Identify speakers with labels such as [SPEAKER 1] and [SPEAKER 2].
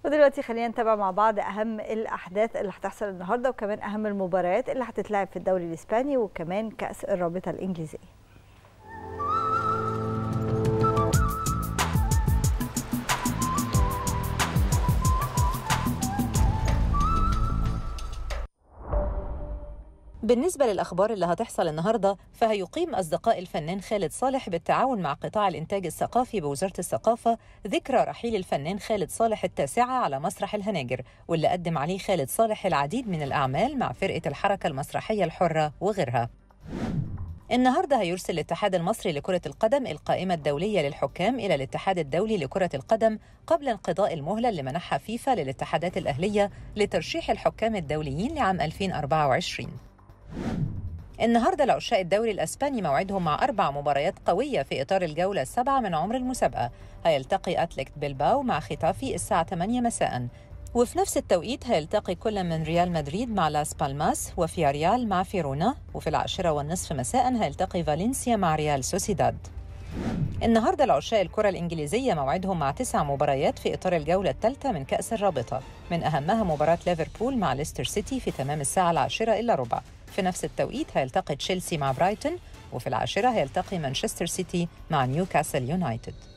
[SPEAKER 1] ودلوقتي خلينا نتابع مع بعض اهم الاحداث اللي هتحصل النهارده وكمان اهم المباريات اللي هتتلعب في الدوري الاسباني وكمان كاس الرابطه الانجليزيه
[SPEAKER 2] بالنسبة للأخبار اللي هتحصل النهاردة فهيقيم أصدقاء الفنان خالد صالح بالتعاون مع قطاع الإنتاج الثقافي بوزارة الثقافة ذكرى رحيل الفنان خالد صالح التاسعة على مسرح الهناجر واللي قدم عليه خالد صالح العديد من الأعمال مع فرقة الحركة المسرحية الحرة وغيرها النهارده هيرسل الاتحاد المصري لكرة القدم القائمة الدولية للحكام إلى الاتحاد الدولي لكرة القدم قبل انقضاء المهلة اللي منحها فيفا للاتحادات الأهلية لترشيح الحكام الدوليين لعام 2024 النهارده لعشاق الدوري الاسباني موعدهم مع اربع مباريات قويه في اطار الجوله السابعه من عمر المسابقه هيلتقي اتليك بيلباو مع ختافي الساعه 8 مساء وفي نفس التوقيت هيلتقي كل من ريال مدريد مع لاس بالماس وفياريال مع فيرونا وفي العاشرة والنصف مساء هيلتقي فالنسيا مع ريال سوسيداد النهارده لعشاق الكرة الإنجليزية موعدهم مع تسع مباريات في إطار الجولة الثالثة من كأس الرابطة من أهمها مباراة ليفربول مع ليستر سيتي في تمام الساعة العاشرة إلا ربع في نفس التوقيت هيلتقي تشيلسي مع برايتون وفي العاشرة هيلتقي مانشستر سيتي مع نيوكاسل يونايتد